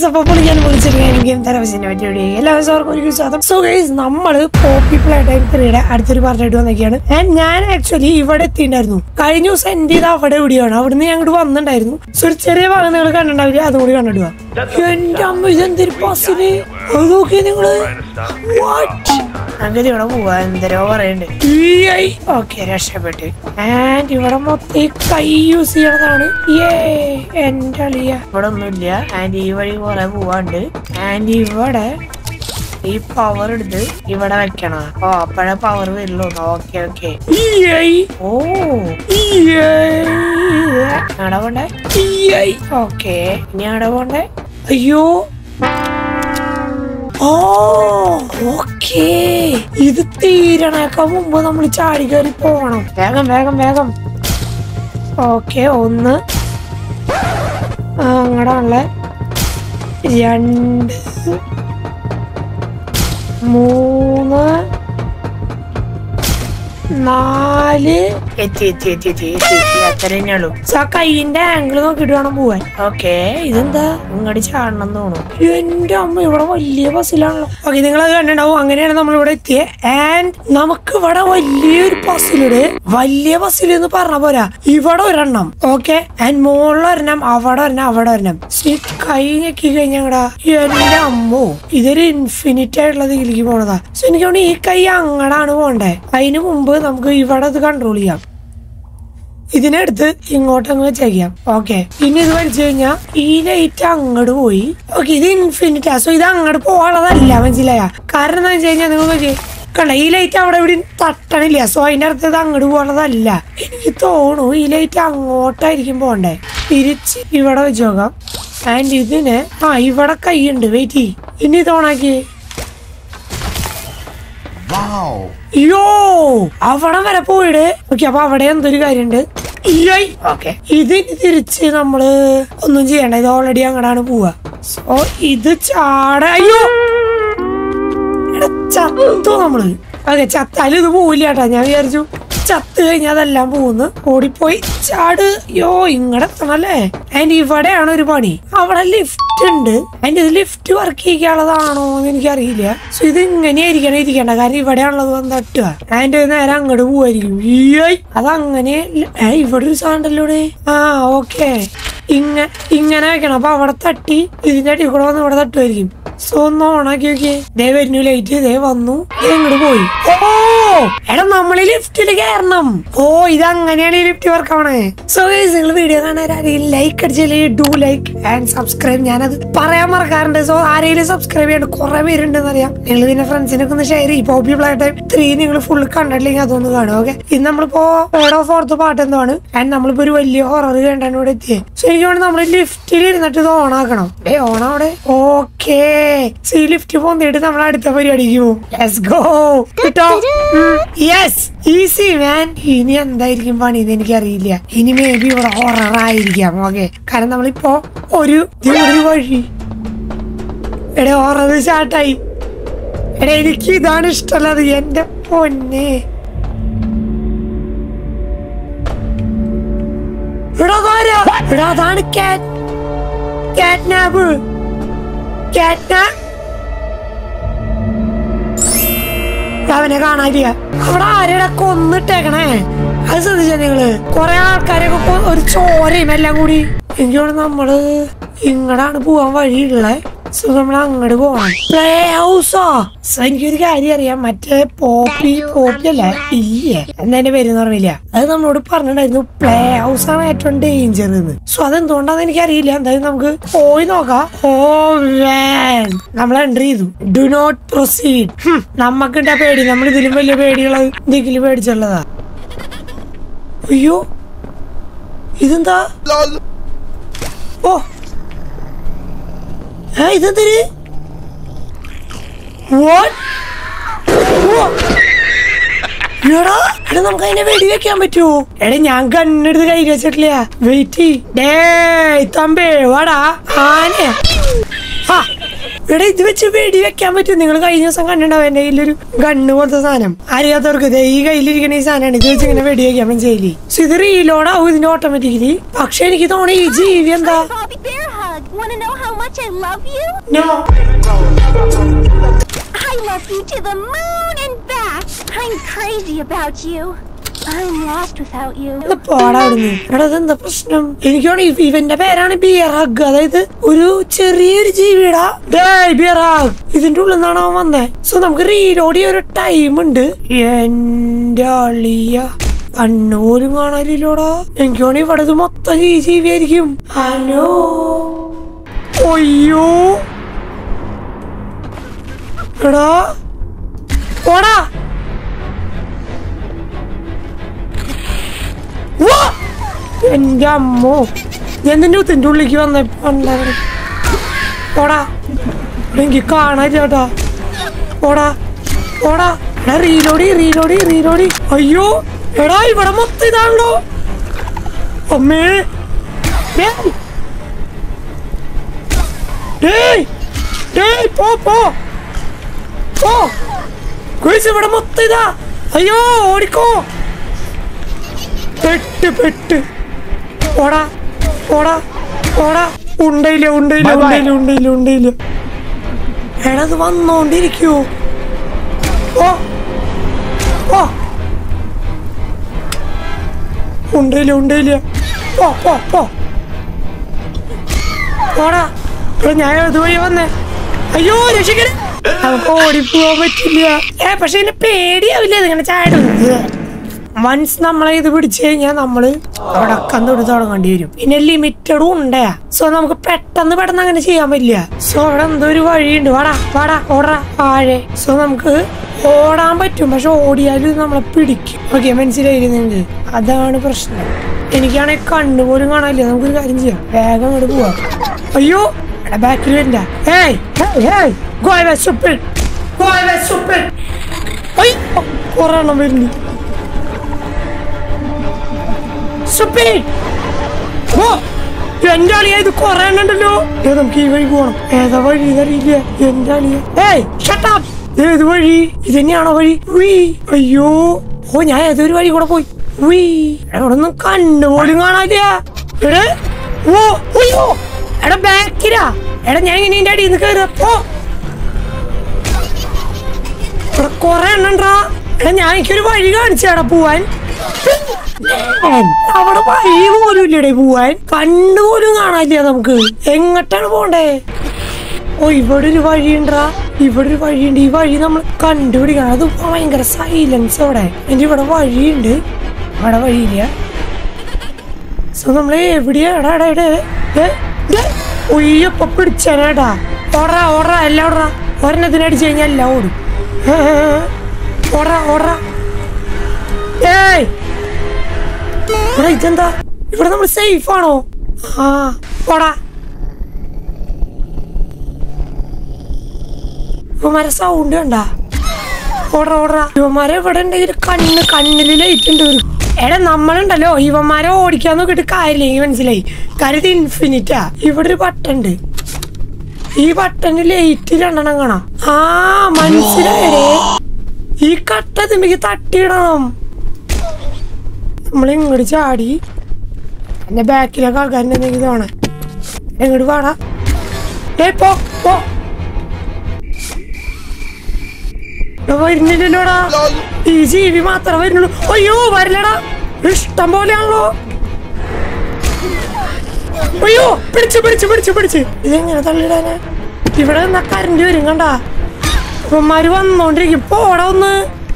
അപ്പൊ പൊളിക്കാൻ വിളിച്ചിരിക്കാൻ ഗെയിം തെറപ്പിച്ചിനെ പറ്റി വീഡിയോ എല്ലാവരും സാർക്കും ഒരു സ്വാഗതം സോ ഗൈസ് നമ്മള് പോപ്പി പ്ലേ ടൈം ത്രീയുടെ അടുത്തൊരു പറഞ്ഞിട്ട് വന്നൊക്കെയാണ് ആൻഡ് ഞാൻ ആക്ച്വലി ഇവിടെ എത്തിയിട്ടുണ്ടായിരുന്നു കഴിഞ്ഞ ദിവസം എന്റെ ഇത് അവിടെ ഇവിടെയാണ് അവിടുന്ന് ഞാൻ ഇങ്ങോട്ട് വന്നിട്ടുണ്ടായിരുന്നു സോ ഒരു ചെറിയ ഭാഗം നിങ്ങൾ കണ്ടിട്ടുണ്ടാവില്ല അതും കൂടി കണ്ടിടുക എന്റെ അമ്മ ഇതെന്തൊരു പസിന് അത് നോക്കിയ നിങ്ങള് What? അങ്ങനെ ഇവിടെ പോവാ എന്തരോ പറയണ്ട് ഓക്കെ രക്ഷപ്പെട്ട് ആൻഡ് ഇവിടെ മൊത്തം ഈ കൈ യൂസ് ചെയ്യണതാണ് ഏ എന്റെ അളിയ ഇവിടെ ഒന്നുമില്ല ആൻഡ് ഈ വഴി കുറെ പോവാണ്ട് ആൻഡ് ഇവിടെ ഈ പവർ എടുത്ത് ഇവിടെ വെക്കണം ഓ അപ്പഴേ പവർ വരുള്ളൂ ഓക്കെ ഓക്കെ ഓ അവിടെ പോണ്ടേ ഓക്കെ ഇനി അവിടെ പോണ്ടേ അയ്യോ ഓ ഓക്കേ ഇത് തീരണേക്കാൾ മുമ്പ് നമ്മൾ ചാടി കയറി പോകണം വേഗം വേഗം വേഗം ഓക്കെ ഒന്ന് അങ്ങടാണല്ലേ രണ്ട് മൂന്ന് നാല് എത്തി എത്തി എത്തി എത്തി എത്തി എത്തി അത്ര തന്നെയുള്ളൂ സോ ആ കൈയിന്റെ ആംഗിൾ നോക്കിട്ട് വേണം പോവാൻ ഓക്കെ ഇതെന്താ ഇങ്ങോട്ട് ചാടണം തോന്നുന്നു എന്റെ അമ്മ ഇവിടെ വലിയ ബസ്സിലാണല്ലോ ഓക്കെ നിങ്ങൾ അത് കണ്ടിട്ടുണ്ടാവും അങ്ങനെയാണ് നമ്മൾ ഇവിടെ എത്തിയത് ആൻഡ് നമുക്ക് ഇവിടെ വലിയൊരു ബസ്സിലുണ്ട് വലിയ ബസ്സിൽ എന്ന് പറഞ്ഞ പോരാ ഇവിടെ ഒരെണ്ണം ഓക്കെ ആൻഡ് മുകളിൽ ഒരെണ്ണം അവിടെ ഒരെണ്ണം അവിടെ ഒരെണ്ണം ഈ കൈ ഞെക്കി കഴിഞ്ഞാടാ എന്റെ അമ്മോ ഇതൊരു ഇൻഫിനിറ്റ് ആയിട്ടുള്ള ഇതിലേക്ക് പോണതാ സോ എനിക്ക് തോന്നുന്നു ഈ കൈ അങ്ങടാണ് പോണ്ടേ അതിന് മുമ്പ് നമുക്ക് ഇവിടെ അത് കൺട്രോൾ ചെയ്യാം ഇതിനെടുത്ത് ഇങ്ങോട്ട് അങ്ങ് വെച്ചേക്കാം ഓക്കെ ഇനി ഇത് വലിച്ചു കഴിഞ്ഞാൽ ഈ ലൈറ്റ് അങ്ങോട്ട് പോയി ഓക്കെ ഇത് ഇൻഫിനിറ്റാ സോ ഇത് അങ്ങോട്ട് പോകാനുള്ളതല്ല മനസ്സിലായ കാരണം എന്താ വെച്ച് കഴിഞ്ഞാൽ നിങ്ങൾ നോക്കി കണ്ട ഈ ലൈറ്റ് അവിടെ ഇവിടെ തട്ടണില്ല സോ അതിന്റെ അടുത്ത് ഇത് അങ്ങോട്ട് പോകാനുള്ളതല്ല എനിക്ക് തോന്നുന്നു ഈ ലൈറ്റ് അങ്ങോട്ടായിരിക്കും പോണ്ടേ തിരിച്ച് ഇവിടെ വെച്ച് നോക്കാം ആൻഡ് ഇതിന് ആ ഇവിടെ കൈയുണ്ട് വെയിറ്റ് ചെയ്യ് ഇനി ഇത് ഓണാക്കി Wow. അയ്യോ അവിടെ വരെ പോയിട് ഓക്കെ അപ്പൊ അവിടെ എന്തൊരു കാര്യണ്ട് ഓക്കെ ഇതിന് തിരിച്ച് നമ്മള് ഒന്നും ചെയ്യണ്ട ഇത് ഓൾറെഡി അങ്ങടാണ് പോവാ സോ ഇത് ചാട അയ്യോ എടാ, ചത്തു നമ്മള് ഓക്കെ ചത്താലും ഇത് പോവില്ല കേട്ടാ ഞാൻ വിചാരിച്ചു ചത്ത് കഴിഞ്ഞാൽ അതെല്ലാം പോകുന്നു ഓടിപ്പോയി ചാട് യോ ഇങ്ങടെ എത്തണല്ലേ ആൻഡ് ഇവിടെയാണ് ഒരു പണി അവിടെ ലിഫ്റ്റ് ഉണ്ട് ആൻഡ് ഇത് ലിഫ്റ്റ് വർക്ക് ചെയ്യിക്കാനുള്ളതാണോ എന്ന് എനിക്കറിയില്ല സോ ഇത് ഇങ്ങനെയായിരിക്കണം ഇരിക്കണ്ട കാരണം ഇവിടെയാണുള്ളത് വന്ന് തട്ടുക ആൻഡ് നേരെ അങ്ങോട്ട് പോവായിരിക്കും ഈയ് അതങ്ങനെ ഏ ഇവിടെ ഒരു സാധനമല്ലോ ആ ഓക്കെ ഇങ്ങ ഇങ്ങനെ വെക്കണം അപ്പൊ അവിടെ തട്ടി ഇതിന്റെ അടി കൂടെ വന്ന് ഇവിടെ തട്ടുമായിരിക്കും സോ ഒന്ന് ഓണാക്കി നോക്കിയേ ദേ വരുന്നു ലൈറ്റ് ദേ വന്നു ദേ ഇങ്ങോട്ട് പോയി ഓ എടാ നമ്മള് ലിഫ്റ്റിൽ കയറണം ഓ ഇത് അങ്ങനെയാണ് ഈ ലിഫ്റ്റ് വർക്ക് ആവണേ സോ നിങ്ങൾ വീഡിയോ കാണാൻ ആരെങ്കിലും ലൈക്ക് അടിച്ചില്ലേ ഡു ലൈക്ക് ആൻഡ് സബ്സ്ക്രൈബ് ഞാനത് പറയാൻ മറക്കാറുണ്ട് സോ ആരെങ്കിലും സബ്സ്ക്രൈബ് ചെയ്യണ്ട കുറെ പേരുണ്ടെന്ന് അറിയാം നിങ്ങൾ പിന്നെ ഫ്രണ്ട്സിനൊക്കെ ഒന്ന് ഷെയർ ചെയ്യും പോപ്പി പ്ലേ ടൈം ത്രീ നിങ്ങൾ ഫുൾ കണ്ടിട്ടില്ലെങ്കിൽ അതൊന്ന് കാണും ഓക്കെ ഇത് നമ്മളിപ്പോ തേർഡ് ഓഫ് ഫോർത്ത് പാട്ട് എന്താണ് ആൻഡ് നമ്മളിപ്പോ ഒരു വലിയ ഹൊറർ കണ്ടാണ് ഇവിടെ എത്തിയത് സോ എനിക്ക് വേണം നമ്മൾ ലിഫ്റ്റിൽ ഇരുന്നിട്ട് ഇത് ഓൺ ആക്കണം ഏ ഓൺ അവിടെ ഓക്കേ സി ലിഫ്റ്റ് പോന്നിട്ട് നമ്മൾ അടുത്ത പരിപാടിക്ക് പോകും ലെറ്റ്സ് ഗോ കിട്ടോ യെസ് ഈസി മാൻ ഇനി എന്തായിരിക്കും പണി എന്ന് എനിക്കറിയില്ല ഇനി മേ ബി ഇവിടെ ഹൊറർ ആയിരിക്കാം ഓക്കെ കാരണം നമ്മളിപ്പോ ഒരു ദേ ഒരു വഴി എടേ ഹൊറർ സ്റ്റാർട്ടായി എടേ എനിക്ക് ഇതാണ് ഇഷ്ടമുള്ളത് എന്റെ പൊന്നെ എടാ അതാരാ? എടാ അതാണ് കാറ്റ് കാറ്റ്നാബ് കാറ്റ്നാബ് അവനെ കാണാനില്ല അവിടെ ആരെയുടെ കൊന്നിട്ടേക്കണേ അത് ശ്രദ്ധിച്ച നിങ്ങള് കൊറേ ആൾക്കാരൊക്കെ കൊ- ഒരു ചോരയും എല്ലാം കൂടി എനിക്ക് തോന്നുന്നു നമ്മള് ഇങ്ങടാണ് പോവാൻ വഴിയുള്ളേ സോ നമ്മൾ അങ്ങോട്ട് പോകണം പ്ലേ ഹൗസോ സോ എനിക്കൊരു കാര്യം അറിയാം മറ്റേ പോപ്പി പോപ്പി അല്ലേ ഇല്ലേ എന്നെ പേര് പറഞ്ഞില്ല അത് നമ്മളോട് പറഞ്ഞിട്ടുണ്ടായിരുന്നു പ്ലേ ഹൗസ് ആണ് ഏറ്റവും ഡേഞ്ചർ എന്ന് സോ അതെന്തുകൊണ്ടാന്ന് എനിക്കറിയില്ല എന്തായാലും നമുക്ക് പോയി നോക്കാം ഓ വേൻ നമ്മൾ എൻട്രി ചെയ്തു ഡു നോട്ട് പ്രൊസീഡ് നമ്മക്കുണ്ടാ പേടി നമ്മൾ ഇതിലും വലിയ പേടികള് എന്തെങ്കിലും പേടിച്ചുള്ളതാ അയ്യോ ഇതെന്താ Lol. ഓ ഏ ഇതെന്തിന് What? ഓ. എടാ എടാ നമുക്ക് അതിനെ വെടി വെക്കാൻ പറ്റുമോ എടാ ഞാൻ കണ്ണെടുത്ത് കൈ വെച്ചിട്ടില്ല വെയിറ്റ് ഡേ തമ്പേ വാടാ ആന ആ എടാ ഇത് വെച്ച് വെടി വെക്കാൻ പറ്റും നിങ്ങൾ കഴിഞ്ഞ ദിവസം കണ്ടിട്ടുണ്ടാവും എന്റെ കയ്യിലൊരു ഗണ്ണ് പോലത്തെ സാധനം അറിയാത്തവർക്ക് ദേ ഈ കയ്യിലിരിക്കുന്ന ഈ സാധനമാണ് ഇത് വെച്ച് ഇങ്ങനെ വെടി വെക്കാൻ മനസ്സിലായില്ലേ സോ ഇത് റീലോഡ് ആവും ഇതിന്റെ ഓട്ടോമാറ്റിക്കലി പക്ഷെ എനിക്ക് തോന്നി ഈ ജീവി എന്താ Bobby Bear hug. Want to know how much I love you? No I love you to the moon and back. I'm crazy about you. I'm lost without you. ഇത് പോടാ അവിടുന്ന് എടാ ഇതെന്താ പ്രശ്നം എനിക്കാണ് ഇവ- ഇവന്റെ പേരാണ് ബിയറാഗ് അതായത് ഒരു ചെറിയൊരു ജീവിടാ ഡേയ് ബിയറാഗ് ഇതിന്റെ ഉള്ളിൽ നിന്നാണ് അവൻ വന്നേ സോ നമുക്ക് റീലോഡ് ചെയ്യാൻ ഒരു ടൈം ഉണ്ട് എന്റെ അളിയ കണ്ണു പോലും കാണാനില്ലോടാ എനിക്കാണ് ഇവിടെ ഇത് മൊത്തം ഈ ജീവിയായിരിക്കും ഹലോ ഒയ്യോ എടാ പോടാ വാ! എന്റെ അമ്മോ ഞാൻ നിന്റെ ഉത്തിന്റെ ഉള്ളിലേക്ക് വന്നപ്പോ ഉണ്ടായിരുന്നു ഓടാ എനിക്ക് കാണാൻ ചേട്ടാ ഓടാ ഓടാ എടാ റീലോടി റീലോടി റീലോടി അയ്യോ എടാ ഇവിടെ മൊത്തം ഇതാണല്ലോ അമ്മേ ഡേയ്. ഡേയ് ഡേയ് പോ പോ പോ കുഴിച്ച് ഇവിടെ മൊത്തം ഇതാ അയ്യോ ഓടിക്കോ പെട്ട് പെട്ട് ഓടാ ഓടാ ഓടാ ഉണ്ടയില്ല ഉണ്ടയില്ല Bye bye. ഉണ്ടയില്ല ഉണ്ടയില്ല ഉണ്ടയില്ല എടാ അത് വന്നോണ്ടിരിക്കൂ ഓ ഓ ഉണ്ടയില്ല ഉണ്ടയില്ല പോ പോ പോ ഓടാ എടാ ഞാൻ അതുവഴി വന്നേ അയ്യോ രക്ഷിക്കണേ നമുക്ക് ഓടിപ്പോവാൻ പറ്റില്ല ഏ പക്ഷെ എന്നെ പേടിയാവില്ല ഇതിങ്ങനെ ചാടുന്നത് വൺസ് നമ്മളെ ഇത് പിടിച്ചു കഴിഞ്ഞാൽ നമ്മള് അവിടെ അക്കം തൊട്ട് തുടങ്ങേണ്ടി വരും പിന്നെ ലിമിറ്റഡും ഉണ്ടേ സോ നമുക്ക് പെട്ടെന്ന് പെട്ടെന്ന് അങ്ങനെ ചെയ്യാൻ പറ്റില്ല സോ അവിടെ എന്തോ ഒരു വഴിയുണ്ട് വാടാ വാടാ ഓടാ താഴെ സോ നമുക്ക് ഓടാൻ പറ്റും പക്ഷെ ഓടിയാലും ഇത് നമ്മളെ പിടിക്കും ഓക്കെ മനസ്സിലായില്ലേ നിങ്ങൾക്ക് അതാണ് പ്രശ്നം എനിക്കാണെങ്കിൽ കണ്ണുപോലും കാണാനില്ല നമുക്കൊരു കാര്യം ചെയ്യാം വേഗം അങ്ങോട്ട് പോവാം അയ്യോ എടാ ബാക്കിൽ വരണ്ട hey hey hey go away stupid. Go away, stupid. അയ്യോ കുറെ എണ്ണം വരുന്നു Stupid. ഓ എന്റെ അളിയ ഇത് കൊറേ എണ്ണം ഉണ്ടല്ലോ ഏ, നമുക്ക് ഈ വഴി പോണം ഏതാ വഴി ഇതറിയില്ല എന്റെ അളിയ ഏയ് ഷട്ടാപ്പ് ഏത് വഴി ഇത് തന്നെയാണോ വഴി വീ അയ്യോ ഓ ഞാൻ ഏതൊരു വഴി കൂടെ പോയി വീ അവിടെ ഒന്നും കണ്ടുപോലും കാണാനില്ല എടേ ഓ അയ്യോ എടാ ബാക്കിലാ എടാ ഞാൻ ഇങ്ങനെ ഇതിന്റെ അടിയിൽ നിന്ന് കയറിയപ്പോ ഇവിടെ കൊറേ എണ്ണണ്ടാ എടാ ഞാൻ എനിക്കൊരു വഴി കാണിച്ചാടാ പോവാൻ അവിടെ വഴി പോലും ഇല്ലടേ പോവാൻ കണ്ണുപോലും കാണാനില്ല നമുക്ക് എങ്ങോട്ടാണ് പോണ്ടേ ഓ ഇവിടെ ഒരു വഴിയുണ്ടാ ഇവിടെ ഒരു വഴിയുണ്ട് ഈ വഴി നമ്മൾ കണ്ടുപിടിക്കണം അത് ഭയങ്കര സൈലൻസ് അവിടെ എന്റെ ഇവിടെ വഴിയുണ്ട് അവിടെ വഴിയില്ല സോ നമ്മള് എവിടെയാ എടാ എടാ എടാ ഏ, ദേ, ഉയ്യപ്പ പിടിച്ചാനാടാ ഓടറാ ഓടറാ എല്ലാം ഓടറാ ഒരെണ്ണത്തിന് അടിച്ചു കഴിഞ്ഞാൽ എല്ലാം ഓടും ഏ, ഏ, ഏ. ഓടറാ ഓടറാ ഏയ് എടാ ഇതെന്താ ഇവിടെ നമ്മൾ സേഫ് ആണോ ആ ഓടാ ഇവന്മാരെ സൗണ്ട് കണ്ടാ ഓടറ ഓടറ ഇവന്മാരെ ഇവിടെ ഉണ്ടെങ്കിൽ കണ്ണ് കണ്ണില് ലൈറ്റ് ഉണ്ട് ഒരു എടാ നമ്മളുണ്ടല്ലോ ഇവന്മാരെ ഓടിക്കാൻ നോക്കിയിട്ട് കാര്യമില്ല എനിക്ക് മനസ്സിലായി കാര്യം ഇത് ഇൻഫിനിറ്റാ ഇവിടെ ഒരു ബട്ടൺ ഉണ്ട് ഈ ബട്ടണ് ലൈറ്റ് രണ്ടെണ്ണം കാണാം ആ മനസ്സിലായേ ഈ കട്ട തുമ്പിക്ക് തട്ടിയിടണം നമ്മൾ ഇങ്ങോട്ട് ചാടി എന്റെ ബാക്കിലൊക്കെ ആൾക്കാരുടെ എന്തെങ്കിലും തോണേ എങ്ങോട്ട് പാടാ ഏ പോ പോ ഇവിടെ വരുന്നില്ലല്ലോടാ ഈ ജീവി മാത്രമേ വരുന്നുള്ളൂ അയ്യോ വരില്ലടാ ഇഷ്ടം പോലെയാണല്ലോ അയ്യോ പിടിച്ചു പിടിച്ചു പിടിച്ചു പിടിച്ച് ഇതെങ്ങനെ തള്ളിടാനാ ഇവിടെ നിന്നാ കറണ്ട് വരും കണ്ട ഇവന്മാര് വന്നോണ്ടിരിക്കും പോടാ ഒന്ന്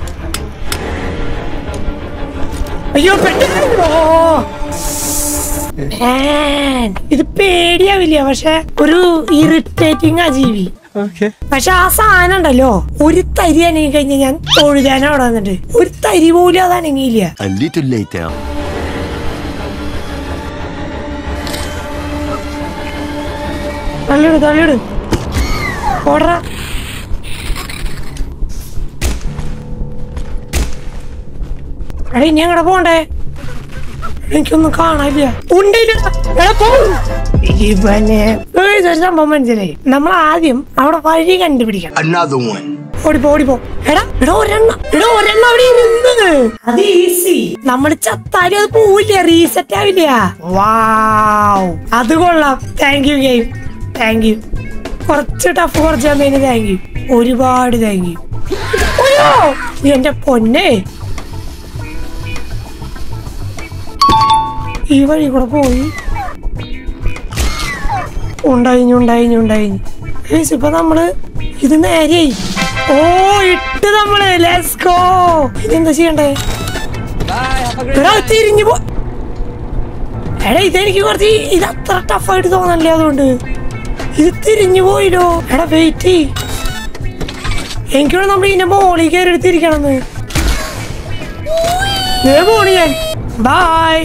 അയ്യോ പെട്ടെന്ന് Man, ഇത് പേടിയാവില്ല പക്ഷെ ഒരു ഇറിറ്റേറ്റിംഗ് ആ ജീവി Okay. പക്ഷെ ആ സാധനം ഉണ്ടല്ലോ ഒരു തരി അനങ്ങി കഴിഞ്ഞാൽ ഞാൻ തൊഴുതാൻ അവിടെ വന്നിട്ട് ഒരു തരി പോലും അത് അനങ്ങിയില്ല A little later. തള്ളിട് തള്ളിട് ഓടറ എടാ ഇനി അങ്ങടെ പോണ്ടേ എനിക്കൊന്നും കാണാനില്ല ഉണ്ടില്ല എടാ പോ ഇവനെ ഏയ് ഇതൊരു സംഭവം മനസ്സിലായി നമ്മൾ ആദ്യം അവിടെ വഴി കണ്ടുപിടിക്കണം Another one. ഓടിപ്പോ ഓടിപ്പോ എടാ എടാ ഒരെണ്ണം എടാ ഒരെണ്ണം അവിടെ ഇരുന്നത് അത് ഈസി നമ്മൾ ചത്താലും അത് പോവില്ല റീസെറ്റ് ആവില്ല വാവ് അത് കൊള്ളാം thank you game thank you കുറച്ച് ടഫ് കുറച്ച് തന്നതിന് താങ്ക് യു ഒരുപാട് താങ്ക് യു അയ്യോ എന്റെ പൊന്നെ ഈ വഴി കൂടെ പോയി ഉണ്ടായിഞ്ഞു ഉണ്ടായിഞ്ഞു ഉണ്ടായിഞ്ഞു ഗയ്സ്, ഇപ്പൊ നമ്മള് ഇത് നേരെയായി ഓ ഇട്ട് നമ്മള് ലെറ്റ്സ് ഗോ ഇതെന്താ ചെയ്യണ്ടേ എടാ തിരിഞ്ഞു പോ എടാ ഇതെനിക്ക് കുറച്ച് ഇത് അത്ര ടഫായിട്ട് തോന്നല്ലേ അതുകൊണ്ട് ഇത് തിരിഞ്ഞു പോയില്ലോ എടാ വെയിറ്റ് എനിക്കിവിടെ നമ്മൾ ഇതിന്റെ മോളിൽ കയറി എടുത്തിരിക്കണമെന്ന് ദേ പോണു ഞാൻ ബായ്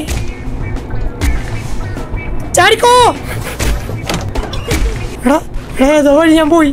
ചാടിക്കോ എടാ എടാ ഏതോ വഴി ഞാൻ പോയി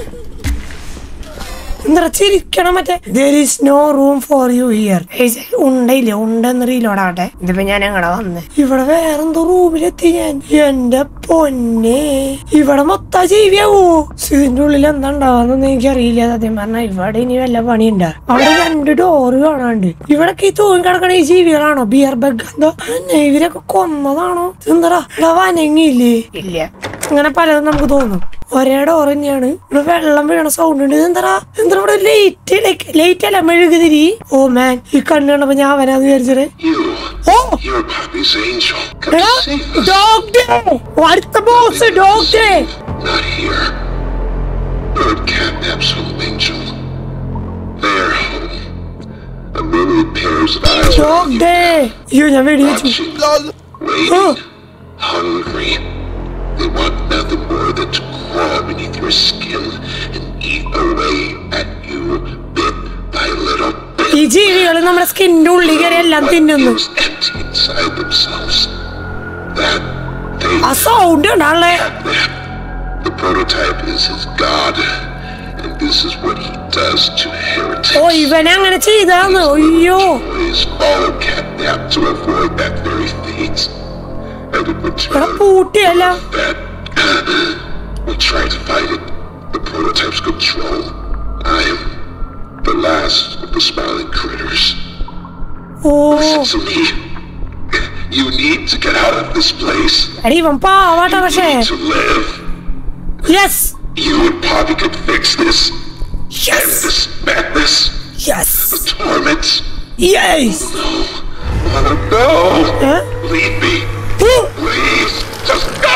എന്താ ചിരിക്കണം മറ്റേ there is no room for you here ഉണ്ടയില്ല ഉണ്ടെന്ന് റീലോടാട്ടെ ഇതിപ്പോ ഞാൻ എങ്ങടെ വന്ന് ഇവിടെ വേറെന്തോ റൂമിലെത്തി ഞാൻ എന്റെ പൊന്നെ ഇവിടെ മൊത്തം ജീവിയാവോ ഇതിന്റെ ഉള്ളിൽ എന്താ ഉണ്ടാവാന്നൊന്നും എനിക്കറിയില്ല സത്യം പറഞ്ഞാൽ ഇവിടെ ഇനി വല്ല പണിയുണ്ടാ അവിടെ രണ്ട് ഡോറ് കാണാണ്ട് ഇവിടൊക്കെ ഈ തൂങ്ങി കിടക്കണ ഈ ജീവികളാണോ ബിയർ ബഗ് എന്തോ അന്നെ ഇവരൊക്കെ കൊന്നതാണോ എന്താ ഇവിടെ വനങ്ങിയില്ലേ ഇല്ല അങ്ങനെ പലതും നമുക്ക് തോന്നും ഒരേ ഡോർ തന്നെയാണ് ഇവിടെ വെള്ളം വീണ സൗണ്ട് ഉണ്ട് എന്താ എന്താ ഇവിടെ ലൈറ്റ് ലൈറ്റ് അല്ല മെഴുകുതിരി ഓ മാൻ ഈ കണ്ണ് കണ്ടപ്പോ ഞാൻ അവനാന്ന് വിചാരിച്ചത് You, oh you're Poppy's angel. Come എടാ save us. ഡോക്ടറെ അടുത്ത ബോസ് ഡോക്ടറെ Not here. Bird kidnaps home angel. Their home. A million pairs of eyes are on you, ഡോക്ടറെ അയ്യോ ഞാൻ വെടിവെച്ചു watching, waiting, hungry. They want nothing more than to crawl beneath your skin and eat away at you bit by little bit. ഈ ജീവികൾ നമ്മുടെ സ്കിന്നിന്റെ ഉള്ളിൽ കയറി എല്ലാം തിന്നുന്നു Feels empty inside themselves. That they ആ സൗണ്ട് ഉണ്ടാളേ catnap. The prototype is his god, and this is what he does to heretics. ഓ ഇവൻ അങ്ങനെ ചെയ്താന്ന് അയ്യോ Boys follow catnap to avoid that very fate. And in ഇവിടെ return, പൂട്ടിയല്ല that we try to fight it. The prototype's control. I am the last of the smiling critters. Oh Listen to me. You need to get out of this place. എടി ഇവൻ പാവാട്ട You പക്ഷേ need to live. Yes You and Poppy could fix this. End yes this madness. Yes The torment. Yes No. No. ഏ? Leave me. ഉ. Please. Just go.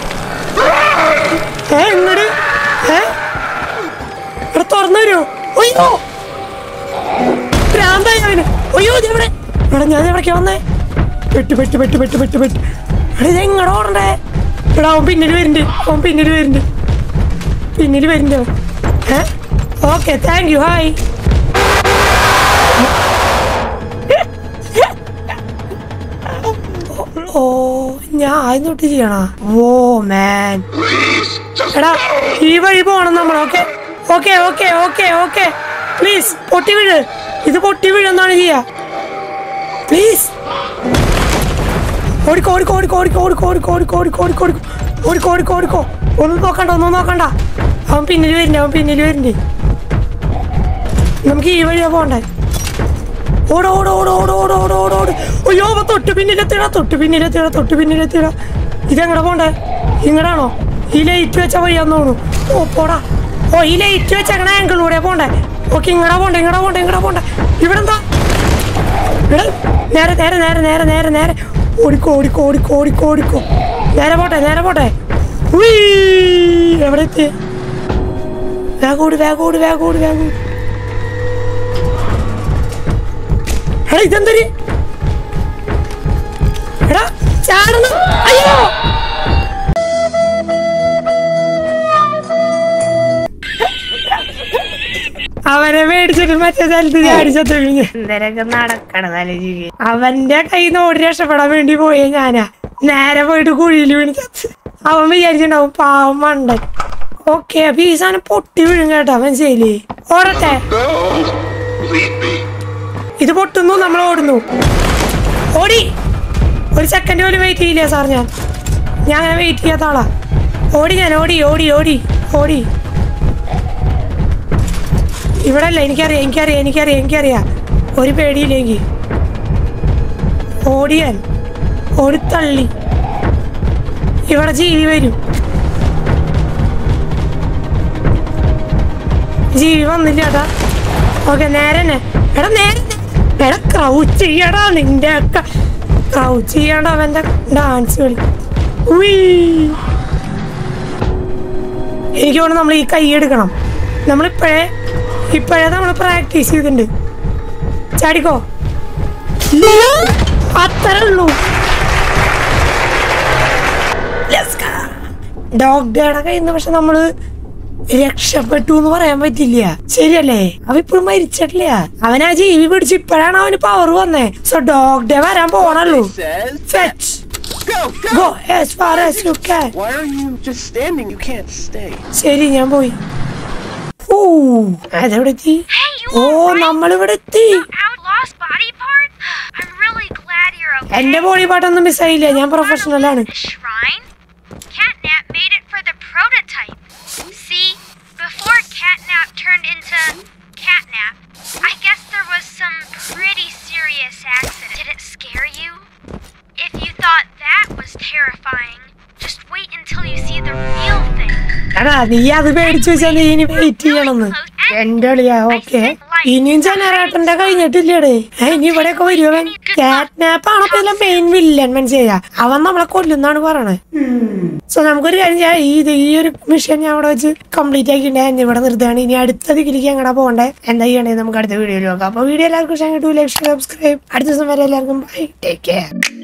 ഏ ഇങ്ങട് ഏ ഇവിടെ തുറന്നു തരുമോ അയ്യോ ഭ്രാന്തായി അവന് അയ്യോ ഇത് എവിടെ ഇവിടെ ഞാൻ എവിടേക്കാ വന്നേ പെട്ട് പെട്ട് പെട്ട് പെട്ട് പെട്ട് പെട്ട് എടാ ഇത് എങ്ങടെ ഓടണ്ടേ എടാ അവൻ പിന്നിൽ വരുന്നുണ്ട് അവൻ പിന്നിൽ വരുന്നുണ്ട് പിന്നിൽ വരുന്നുണ്ട് അവൻ. ഏ ഓക്കെ താങ്ക് യു ഹായ് ഓ ഞാൻ തൊട്ട് ചെയ്യണ ഓ മാൻ Please. Just എടാ ഈ വഴി പോണം നമ്മൾ okay okay okay okay okay please പൊട്ടി വീഴ് ഇത് പൊട്ടി വീഴുന്നാണ് ചെയ്യാ പ്ലീസ് ഓടിക്കോ ഓടിക്കോ ഓടിക്കോ ഓടിക്കോ ഓടിക്കോ ഓടിക്കോ ഓടിക്കോ ഓടിക്കോ ഓടിക്കോ ഓടിക്കോ ഓടിക്കോ ഓടിക്കോ ഓടിക്കോ ഒന്നും നോക്കണ്ട ഒന്നും നോക്കണ്ട അവൻ പിന്നിൽ വരുന്നുണ്ട് അവൻ പിന്നിൽ വരുന്നുണ്ട് നമുക്ക് ഈ വഴിയാ പോണ്ടേ ഓട് ഓട് ഓട് ഓട് ഓട് ഓട് ഓട് ഓട് അയ്യോ അവൻ തൊട്ട് പിന്നിലെത്തിട തൊട്ട് പിന്നിലെത്തിട തൊട്ട് പിന്നിലെത്തിട ഇതെങ്ങടെ പോണ്ടേ ഇങ്ങടാണോ ഈ ലൈറ്റ് വെച്ച വഴിയാന്ന് തോന്നുന്നു ഓ പോടാ ഓ ഈ ലൈറ്റ് വെച്ച അങ്ങനെ ആംഗിളിലൂടെ പോണ്ടേ ഓക്കെ ഇങ്ങടാ പോണ്ടേ ഇങ്ങടാ പോണ്ടേ ഇങ്ങടാ പോണ്ടേ ഇവിടെ എന്താ ഇവിടെ നേരെ നേരെ നേരെ നേരെ നേരെ നേരെ ഓടിക്കോ ഓടിക്കോ ഓടിക്കോ ഓടിക്കോ ഓടിക്കോ നേരെ പോട്ടെ നേരെ പോട്ടെ ഉയ്യ്. എവിടെ എത്തി വേഗം ഓടി വേഗം ഓടി വേഗം ഓടി വേഗം ഓടി എടാ ഇതെന്തൊരു എടാ ചാടുന്നു അയ്യോ അവനെ മേടിച്ചിട്ട് മറ്റേ സ്ഥലത്ത് ചാടിച്ചത്ത് കഴിഞ്ഞ് എന്തരൊക്കെ നടക്കണതല്ലേ ജീവി അവന്റെ കയ്യിൽ നിന്ന് ഓടി രക്ഷപ്പെടാൻ വേണ്ടി പോയേ ഞാനാ നേരെ പോയിട്ട് കുഴിയിൽ വീണ് ചത്ത് അവൻ വിചാരിച്ചിട്ടുണ്ടാവും പാവം മണ്ടൻ ഓക്കെ അപ്പൊ ഈ സാധനം പൊട്ടി വീഴും കേട്ടോ മനസ്സിലായില്ലേ ഓടട്ടെ No. Leave me. ഇത് പൊട്ടുന്നു നമ്മൾ ഓടുന്നു ഓടി ഒരു സെക്കൻഡ് പോലും വെയിറ്റ് ചെയ്യില്ല സാർ ഞാൻ ഞാൻ അങ്ങനെ വെയിറ്റ് ചെയ്യാത്ത ആളാ ഓടി ഞാൻ ഓടി ഓടി ഓടി ഓടി ഇവിടെ അല്ല എനിക്കറിയാം എനിക്കറിയാം എനിക്കറിയാം എനിക്കറിയാം ഒരു പേടിയില്ലെങ്കിൽ ഓടിയാൻ ഓടിത്തള്ളി ഇവിടെ ജീവി വരും ജീവി വന്നില്ല ചേട്ടാ ഓക്കെ നേരെ തന്നെ എടാ നേരെ നേ- എടാ ക്രൗച്ച് ചെയ്യടാ നിന്റെ ഒക്കെ ക്രൗച്ച് ചെയ്യണ്ട അവന്റെ ഡാൻസ് കളി ഉയ്യ്. എനിക്ക് തോന്നുന്നു നമ്മൾ ഈ കൈ എടുക്കണം നമ്മളിപ്പോഴേ ഇപ്പോഴേ നമ്മൾ പ്രാക്ടീസ് ചെയ്തിട്ടുണ്ട് ചാടിക്കോ അത്രേ ഉള്ളൂ ഡോക്ടറുടെ കയ്യിൽ നിന്ന് പക്ഷെ നമ്മള് രക്ഷപ്പെട്ടു എന്ന് പറയാൻ പറ്റില്ല ശരിയല്ലേ അവ ഇപ്പോഴും മരിച്ചിട്ടില്ല അവൻ ആ ജീവി പിടിച്ച് ഇപ്പോഴാണ് അവന് പവർ വന്നേ സോ ഡോക്ടറെ വരാൻ പോണല്ലോ Says, Fetch. go, go! Go as far as you can. Why are you just standing? You can't stay. ശരി ഞാൻ പോയി ഓ അതെവിടെ എത്തി Hey, you ഓ alright? നമ്മളിവിടെ എത്തി Out lost body part? I'm really glad you're okay. എന്റെ body പാട്ടൊന്നും മിസ്സായില്ല ഞാൻ പ്രൊഫഷണൽ ആണ് The shrine? Catnap made it for the prototype. See, before Catnap turned into Catnap, I guess there was some pretty serious accident. Did it scare you? If you thought that was terrifying, just wait until you see the real thing. എടാ നീ അത് പേടിച്ചു വെച്ചാൽ നീ ഇനി wait ചെയ്യണമെന്ന് എന്റെ അളിയാ ഓക്കെ ഇനിയും ജനറേറ്ററിന്റെ കഴിഞ്ഞിട്ടില്ലേടേ ഏ, ഇനി ഇവിടെയൊക്കെ വരുവൻ കാറ്റ്നാപ്പാണ് ഇപ്പൊ ഇതിലെ മെയിൻ വില്ലൻ മനസ്സിലായ അവൻ നമ്മളെ കൊല്ലുന്നാണ് പറയണത് സോ നമുക്കൊരു കാര്യം ചെയ്യാം ഈ ഇത് ഈ ഒരു മിഷൻ ഞാൻ അവിടെ വെച്ച് കംപ്ലീറ്റ് ആക്കിയിട്ടുണ്ടായിരുന്നു ഇവിടെ നിർത്തുകയാണ് ഇനി അടുത്ത ദിക്കിലേക്ക് എങ്ങനെ പോകണ്ടേ എന്താ ചെയ്യണേ നമുക്ക് അടുത്ത വീഡിയോയിൽ നോക്കാം അപ്പൊ വീഡിയോ എല്ലാവർക്കും ഇഷ്ടം കിട്ടൂ ലൈക്ക് സബ്സ്ക്രൈബ് അടുത്ത ദിവസം വരെ എല്ലാവർക്കും ബൈ ടേക്ക് കെയർ